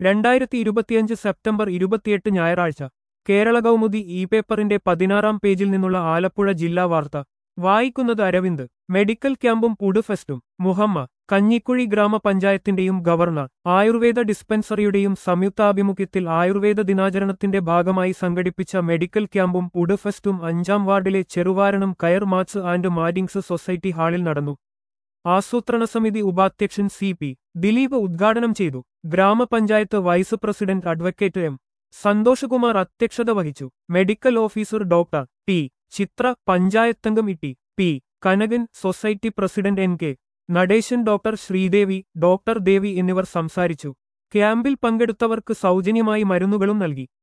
രണ്ടായിരത്തി ഇരുപത്തിയഞ്ച് സെപ്റ്റംബർ ഇരുപത്തിയെട്ട് ഞായറാഴ്ച കേരള കൗമുദി ഇ പേപ്പറിന്റെ പതിനാറാം പേജിൽ നിന്നുള്ള ആലപ്പുഴ ജില്ലാ വാർത്ത വായിക്കുന്നത് അരവിന്ദ് മെഡിക്കൽ ക്യാമ്പും പുടുഫെസ്റ്റും മുഹമ്മ കഞ്ഞിക്കുഴി ഗ്രാമപഞ്ചായത്തിന്റെയും ഗവർണർ ആയുർവേദ ഡിസ്പെൻസറിയുടെയും സംയുക്താഭിമുഖ്യത്തിൽ ആയുർവേദ ദിനാചരണത്തിന്റെ ഭാഗമായി സംഘടിപ്പിച്ച മെഡിക്കൽ ക്യാമ്പും പുടുഫെസ്റ്റും അഞ്ചാം വാർഡിലെ ചെറുവാരണം കയർ മാത്സ് ആൻഡ് മാരിങ്സ് സൊസൈറ്റി ഹാളിൽ നടന്നു ആസൂത്രണ സമിതി ഉപാധ്യക്ഷൻ സി പി ദിലീപ് ഉദ്ഘാടനം ചെയ്തു ഗ്രാമപഞ്ചായത്ത് vice president advocate M Santhoshkumar അധ്യക്ഷത വഹിച്ചു medical officer doctor T Chithra പഞ്ചായത്തംഗം E T P Kanakan society president N K Natesan doctor Sreedevi doctor Devi എന്നിവർ സംസാരിച്ചു ക്യാമ്പിൽ പങ്കെടുത്തവർക്ക് സൗജന്യമായി മരുന്നുകളും നൽകി